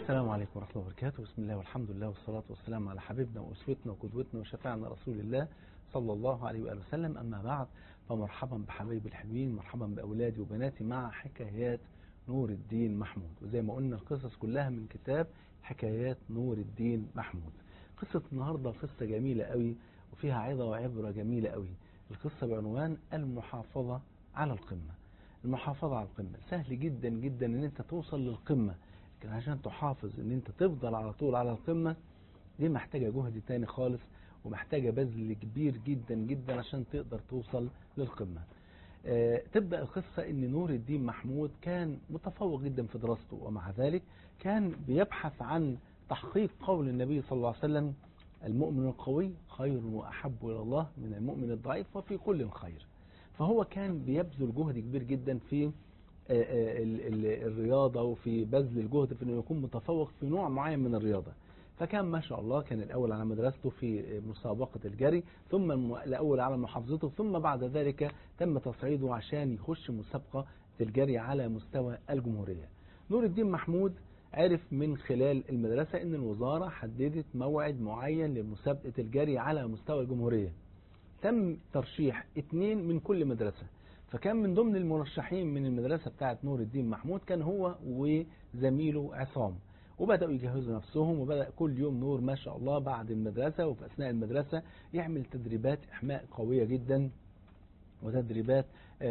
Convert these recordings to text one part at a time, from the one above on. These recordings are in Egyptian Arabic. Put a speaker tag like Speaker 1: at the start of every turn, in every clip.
Speaker 1: السلام عليكم ورحمة الله وبركاته بسم الله والحمد لله والصلاة والسلام على حبيبنا وأسوتنا وقدوتنا وشفاعنا رسول الله صلى الله عليه وآله وسلم أما بعد فمرحبا بحبايب الحلوين مرحبا بأولادي وبناتي مع حكايات نور الدين محمود وزي ما قلنا القصص كلها من كتاب حكايات نور الدين محمود قصة النهاردة قصة جميلة قوي وفيها عظة وعبرة جميلة قوي القصة بعنوان المحافظة على القمة المحافظة على القمة سهل جدا جدا ان انت توصل للقمة لكن عشان تحافظ ان انت تفضل على طول على القمة دي محتاجة جهد تاني خالص ومحتاجة بذل كبير جدا جدا عشان تقدر توصل للقمة آه تبدأ القصة ان نور الدين محمود كان متفوق جدا في دراسته ومع ذلك كان بيبحث عن تحقيق قول النبي صلى الله عليه وسلم المؤمن القوي خير وأحب إلى الله من المؤمن الضعيف وفي كل خير فهو كان بيبذل جهد كبير جدا في الرياضة وفي بذل الجهد في انه يكون متفوق في نوع معين من الرياضة فكان ما شاء الله كان الأول على مدرسته في مسابقة الجري ثم الأول على محافظته ثم بعد ذلك تم تصعيده عشان يخش مسابقة الجري على مستوى الجمهورية نور الدين محمود عرف من خلال المدرسة ان الوزارة حددت موعد معين لمسابقة الجري على مستوى الجمهورية تم ترشيح اثنين من كل مدرسة فكان من ضمن المرشحين من المدرسة بتاعة نور الدين محمود كان هو وزميله عصام وبدأوا يجهزوا نفسهم وبدأ كل يوم نور ما شاء الله بعد المدرسة وفي أثناء المدرسة يعمل تدريبات إحماء قوية جدا وتدريبات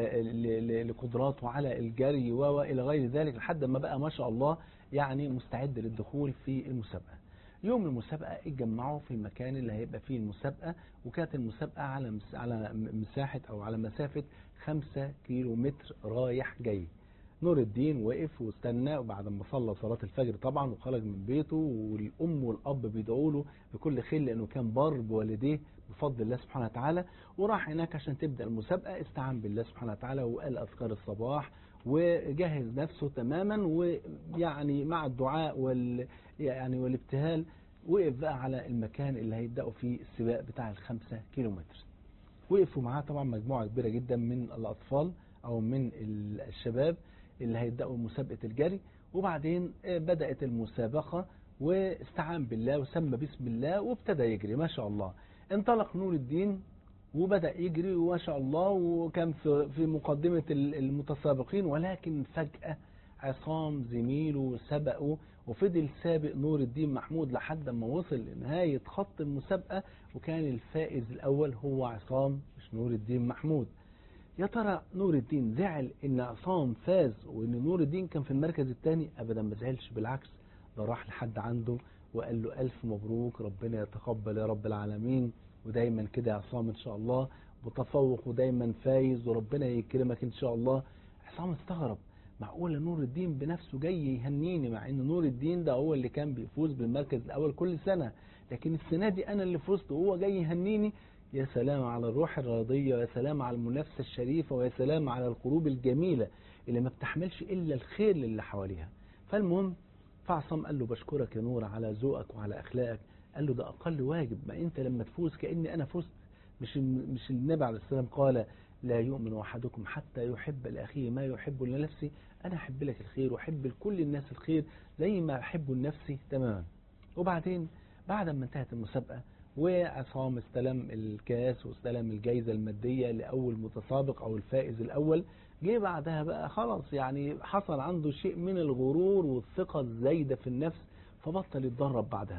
Speaker 1: لقدراته على الجري وإلى غير ذلك لحد ما بقى ما شاء الله يعني مستعد للدخول في المسابقة يوم المسابقة اتجمعوا في المكان اللي هيبقى فيه المسابقة وكانت المسابقة على على مساحة أو على مسافة 5 كيلو متر رايح جاي نور الدين وقف واستنى وبعد ما صلى صلاة الفجر طبعا وخرج من بيته والأم والأب بيدعوا له بكل خير لأنه كان بار بوالديه بفضل الله سبحانه وتعالى وراح هناك عشان تبدأ المسابقة استعان بالله سبحانه وتعالى وقال أذكار الصباح وجهز نفسه تماما ويعني مع الدعاء وال يعني والابتهال وقف بقى على المكان اللي هيبدأوا فيه السباق بتاع الخمسة كيلو متر وقفوا معاه طبعا مجموعة كبيرة جدا من الأطفال أو من الشباب اللي هيبدأوا مسابقة الجري وبعدين بدأت المسابقة واستعان بالله وسمى باسم الله وابتدى يجري ما شاء الله انطلق نور الدين وبدأ يجري وما شاء الله وكان في في مقدمة المتسابقين ولكن فجأة عصام زميله سبقه وفضل سابق نور الدين محمود لحد ما وصل لنهاية خط المسابقة وكان الفائز الأول هو عصام مش نور الدين محمود يا ترى نور الدين زعل ان عصام فاز وان نور الدين كان في المركز الثاني ابدا ما زعلش بالعكس ده راح لحد عنده وقال له الف مبروك ربنا يتقبل يا رب العالمين ودايما كده يا عصام ان شاء الله متفوق ودايما فايز وربنا يكرمك ان شاء الله عصام استغرب معقوله نور الدين بنفسه جاي يهنيني مع ان نور الدين ده هو اللي كان بيفوز بالمركز الاول كل سنه لكن السنه دي انا اللي فزت وهو جاي يهنيني يا سلام على الروح الرياضية ويا سلام على المنافسة الشريفة ويا سلام على القلوب الجميلة اللي ما بتحملش إلا الخير للي حواليها فالمهم فعصام قال له بشكرك يا نور على ذوقك وعلى أخلاقك قال له ده أقل واجب ما أنت لما تفوز كأني أنا فزت مش مش النبي عليه السلام قال لا يؤمن أحدكم حتى يحب لأخيه ما يحب لنفسه أنا أحب لك الخير وأحب لكل الناس الخير زي ما أحب لنفسي تماما وبعدين بعد ما انتهت المسابقة وعصام استلم الكاس واستلم الجائزة المادية لأول متسابق أو الفائز الأول جه بعدها بقى خلاص يعني حصل عنده شيء من الغرور والثقة الزايدة في النفس فبطل يتدرب بعدها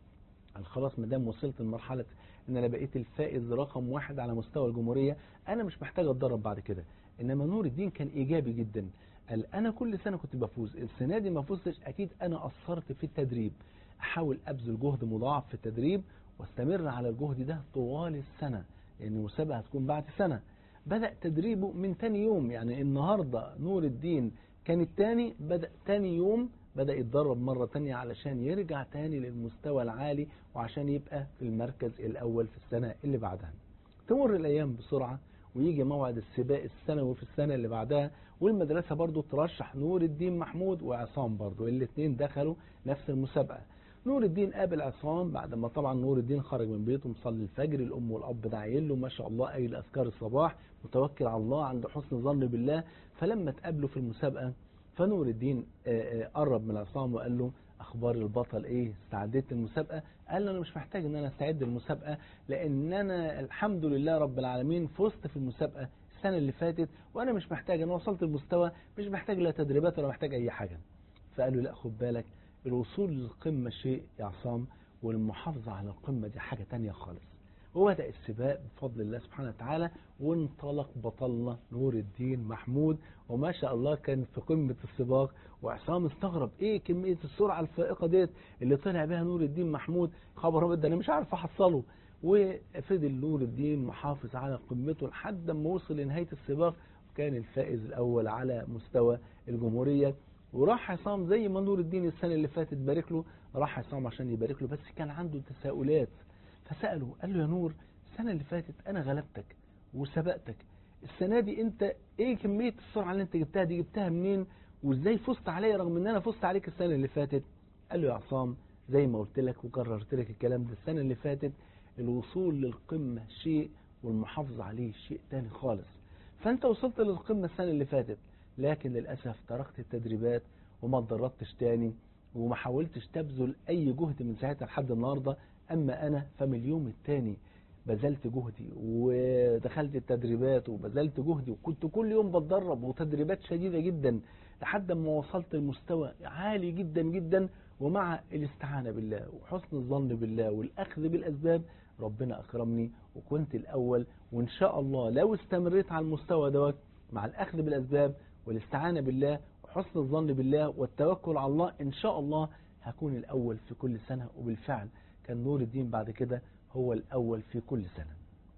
Speaker 1: قال خلاص ما دام وصلت لمرحلة ان انا بقيت الفائز رقم واحد على مستوى الجمهورية انا مش محتاج اتدرب بعد كده انما نور الدين كان ايجابي جدا قال انا كل سنة كنت بفوز السنة دي ما فزتش اكيد انا قصرت في التدريب احاول ابذل جهد مضاعف في التدريب واستمر على الجهد ده طوال السنة لأن المسابقة هتكون بعد سنة بدأ تدريبه من تاني يوم يعني النهاردة نور الدين كان التاني بدأ تاني يوم بدأ يتدرب مرة تانية علشان يرجع تاني للمستوى العالي وعشان يبقى في المركز الأول في السنة اللي بعدها تمر الأيام بسرعة ويجي موعد السباق السنوي في السنة اللي بعدها والمدرسة برضو ترشح نور الدين محمود وعصام برضو الاثنين دخلوا نفس المسابقة نور الدين قابل عصام بعد ما طبعا نور الدين خرج من بيته مصلي الفجر الام والاب داعيين له ما شاء الله قايل اذكار الصباح متوكل على الله عنده حسن ظن بالله فلما تقابلوا في المسابقه فنور الدين قرب من عصام وقال له اخبار البطل ايه استعديت للمسابقه قال له انا مش محتاج ان انا استعد للمسابقه لان انا الحمد لله رب العالمين فزت في المسابقه السنه اللي فاتت وانا مش محتاج انا وصلت المستوى مش محتاج لا تدريبات ولا محتاج اي حاجه فقال له لا خد بالك الوصول للقمه شيء يا عصام والمحافظه على القمه دي حاجه تانية خالص وبدأ السباق بفضل الله سبحانه وتعالى وانطلق بطلنا نور الدين محمود وما شاء الله كان في قمة السباق وعصام استغرب ايه كمية السرعة الفائقة ديت اللي طلع بها نور الدين محمود خبر أبيض ده انا مش عارف احصله وفضل نور الدين محافظ على قمته لحد ما وصل لنهاية السباق وكان الفائز الأول على مستوى الجمهورية وراح عصام زي ما نور الدين السنة اللي فاتت بارك له راح عصام عشان يبارك له بس كان عنده تساؤلات فسأله قال له يا نور السنة اللي فاتت أنا غلبتك وسبقتك السنة دي أنت إيه كمية السرعة اللي أنت جبتها دي جبتها منين وإزاي فزت عليا رغم إن أنا فزت عليك السنة اللي فاتت قال له يا عصام زي ما قلت لك وكررت لك الكلام ده السنة اللي فاتت الوصول للقمة شيء والمحافظة عليه شيء تاني خالص فأنت وصلت للقمة السنة اللي فاتت لكن للأسف تركت التدريبات وما اتدربتش تاني وما حاولتش تبذل أي جهد من ساعتها لحد النهاردة أما أنا فمن اليوم التاني بذلت جهدي ودخلت التدريبات وبذلت جهدي وكنت كل يوم بتدرب وتدريبات شديدة جدا لحد ما وصلت لمستوى عالي جدا جدا ومع الاستعانة بالله وحسن الظن بالله والأخذ بالأسباب ربنا أكرمني وكنت الأول وإن شاء الله لو استمريت على المستوى دوت مع الأخذ بالأسباب والاستعانة بالله وحسن الظن بالله والتوكل على الله إن شاء الله هكون الأول في كل سنة وبالفعل كان نور الدين بعد كده هو الأول في كل سنة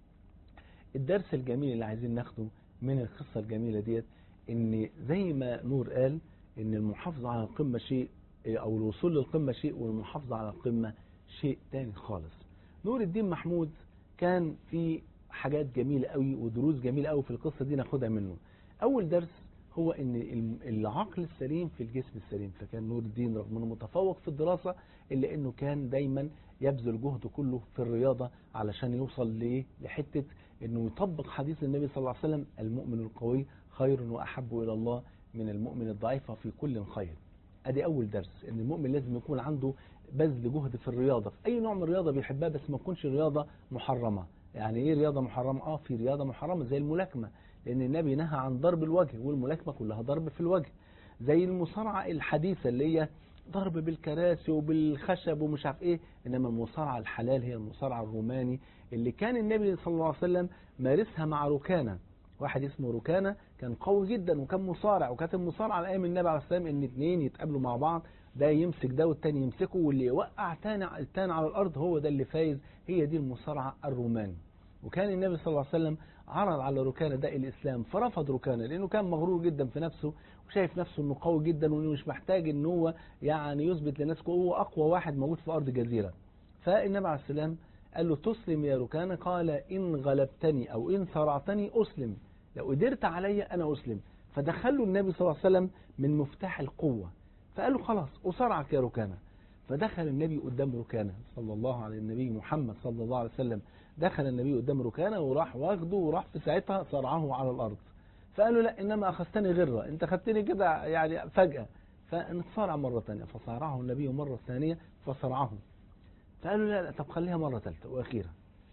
Speaker 1: الدرس الجميل اللي عايزين ناخده من القصة الجميلة ديت ان زي ما نور قال ان المحافظة على القمة شيء او الوصول للقمة شيء والمحافظة على القمة شيء تاني خالص نور الدين محمود كان في حاجات جميلة قوي ودروس جميلة قوي في القصة دي ناخدها منه اول درس هو ان العقل السليم في الجسم السليم فكان نور الدين رغم انه متفوق في الدراسة الا انه كان دايما يبذل جهده كله في الرياضة علشان يوصل ليه لحتة انه يطبق حديث النبي صلى الله عليه وسلم المؤمن القوي خير واحب الى الله من المؤمن الضعيف في كل خير ادي اول درس ان المؤمن لازم يكون عنده بذل جهد في الرياضة في اي نوع من الرياضة بيحبها بس ما تكونش رياضة محرمة يعني ايه رياضة محرمة اه في رياضة محرمة زي الملاكمة لان النبي نهى عن ضرب الوجه والملاكمة كلها ضرب في الوجه زي المصارعة الحديثة اللي هي ضرب بالكراسي وبالخشب ومش عارف ايه انما المصارعة الحلال هي المصارعة الروماني اللي كان النبي صلى الله عليه وسلم مارسها مع ركانة واحد اسمه ركانة كان قوي جدا وكان مصارع وكانت المصارعة على ايام النبي عليه السلام ان اتنين يتقابلوا مع بعض ده يمسك ده والتاني يمسكه واللي يوقع تاني التاني على الارض هو ده اللي فايز هي دي المصارعة الروماني وكان النبي صلى الله عليه وسلم عرض على ركانة ده الإسلام فرفض ركانة لأنه كان مغرور جدا في نفسه وشايف نفسه أنه قوي جدا وأنه مش محتاج أنه هو يعني يثبت للناس هو أقوى واحد موجود في أرض جزيرة فالنبي عليه السلام قال له تسلم يا ركانة قال إن غلبتني أو إن صرعتني أسلم لو قدرت علي أنا أسلم فدخله النبي صلى الله عليه وسلم من مفتاح القوة فقال له خلاص أصرعك يا ركانة فدخل النبي قدام ركانة صلى الله على النبي محمد صلى الله عليه وسلم دخل النبي قدام ركانة وراح واخده وراح في ساعتها صرعه على الأرض فقال له لا إنما أخذتني غرة أنت خدتني كده يعني فجأة فنتصارع مرة ثانية فصارعه النبي مرة ثانية فصرعه فقال له لا, لا طب خليها مرة ثالثة وأخيرة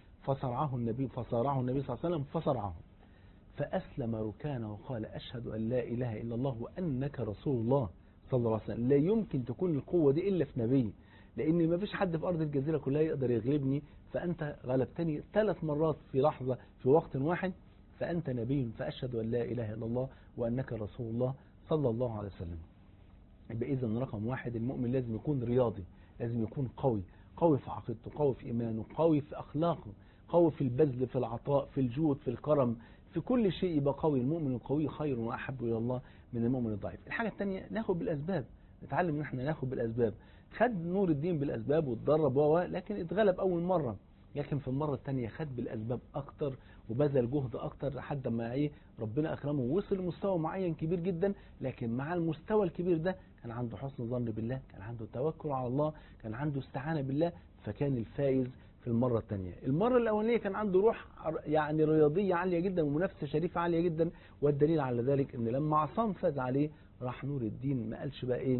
Speaker 1: فصرعه النبي فصارعه النبي صلى الله عليه وسلم فصرعه فأسلم ركانه وقال أشهد أن لا إله إلا الله وأنك رسول الله صلى الله عليه وسلم لا يمكن تكون القوة دي إلا في نبي لأن ما فيش حد في أرض الجزيرة كلها يقدر يغلبني فأنت غلبتني ثلاث مرات في لحظة في وقت واحد فأنت نبي فأشهد أن لا إله إلا الله وأنك رسول الله صلى الله عليه وسلم يبقى إذا رقم واحد المؤمن لازم يكون رياضي لازم يكون قوي قوي في عقيدته قوي في إيمانه قوي في أخلاقه قوي في البذل في العطاء في الجود في الكرم في كل شيء يبقى قوي المؤمن القوي خير وأحب إلى الله من المؤمن الضعيف الحاجة الثانية ناخد بالأسباب نتعلم ان احنا ناخد بالأسباب خد نور الدين بالأسباب واتدرب و لكن اتغلب أول مرة لكن في المرة الثانية خد بالأسباب أكتر وبذل جهد أكتر لحد ما ايه ربنا أكرمه ووصل لمستوى معين كبير جدا لكن مع المستوى الكبير ده كان عنده حسن ظن بالله كان عنده توكل على الله كان عنده استعانة بالله فكان الفائز في المرة الثانية المرة الأولانية كان عنده روح يعني رياضية عالية جدا ومنافسة شريفة عالية جدا والدليل على ذلك ان لما عصام فاز عليه راح نور الدين ما قالش بقى ايه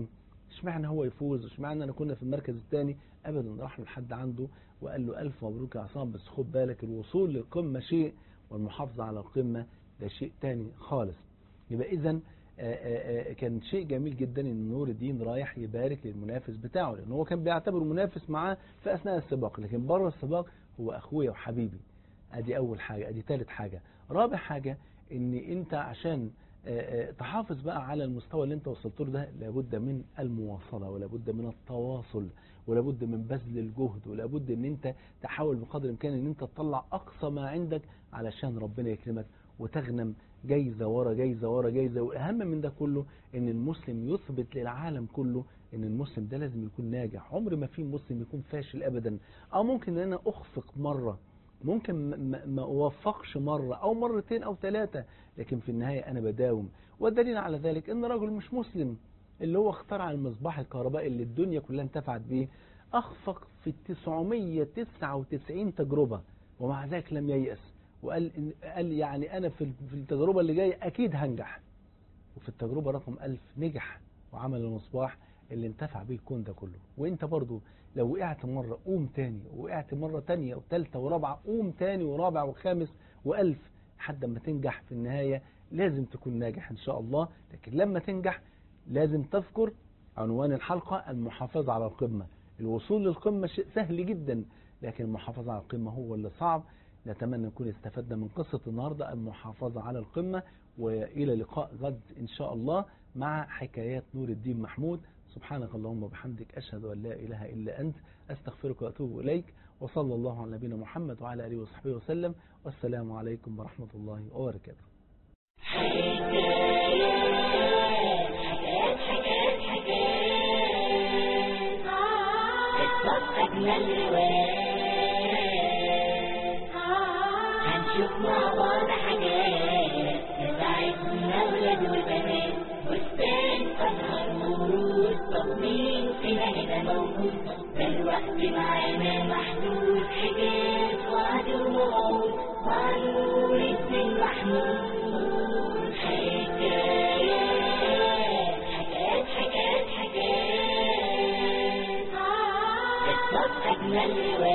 Speaker 1: اشمعنى هو يفوز اشمعنى انا كنا في المركز الثاني ابدا راح له لحد عنده وقال له الف مبروك يا عصام بس خد بالك الوصول للقمه شيء والمحافظه على القمه ده شيء تاني خالص يبقى اذا كان شيء جميل جدا ان نور الدين رايح يبارك للمنافس بتاعه لان هو كان بيعتبره منافس معاه في اثناء السباق لكن بره السباق هو اخويا وحبيبي ادي اول حاجه ادي ثالث حاجه رابع حاجه ان انت عشان تحافظ بقى على المستوى اللي انت وصلت له ده لابد من المواصله ولابد من التواصل ولابد من بذل الجهد ولابد ان انت تحاول بقدر الامكان ان انت تطلع اقصى ما عندك علشان ربنا يكرمك وتغنم جايزة ورا جايزة ورا جايزة والأهم من ده كله إن المسلم يثبت للعالم كله إن المسلم ده لازم يكون ناجح عمر ما في مسلم يكون فاشل أبدا أو ممكن إن أنا أخفق مرة ممكن ما أوفقش مرة أو مرتين أو ثلاثة لكن في النهاية أنا بداوم والدليل على ذلك إن رجل مش مسلم اللي هو اخترع المصباح الكهربائي اللي الدنيا كلها انتفعت بيه أخفق في 999 تجربة ومع ذلك لم ييأس وقال قال يعني أنا في التجربة اللي جاية أكيد هنجح وفي التجربة رقم ألف نجح وعمل المصباح اللي انتفع بيه الكون ده كله وانت برضو لو وقعت مرة قوم تاني وقعت مرة تانية وثالثة ورابعة قوم تاني ورابع وخامس وألف لحد ما تنجح في النهاية لازم تكون ناجح إن شاء الله لكن لما تنجح لازم تذكر عنوان الحلقة المحافظة على القمة الوصول للقمة شيء سهل جدا لكن المحافظة على القمة هو اللي صعب نتمنى نكون استفدنا من قصة النهاردة المحافظة على القمة وإلى لقاء غد إن شاء الله مع حكايات نور الدين محمود سبحانك اللهم وبحمدك أشهد أن لا إله إلا أنت أستغفرك وأتوب إليك وصلى الله على نبينا محمد وعلى آله وصحبه وسلم والسلام عليكم ورحمة الله وبركاته
Speaker 2: حكايات حكايات حكايات قصص أجمل روايات هنشوف مع بعض حاجات تساعدنا ولاد وبنات بستان أزهر ورود طب مين فينا هنا موجود ده الوقت معانا محدود حكايات وعد ووعود مع نور الدين محمود حكايات حكايات حكايات حكايات قصص أجمل روايات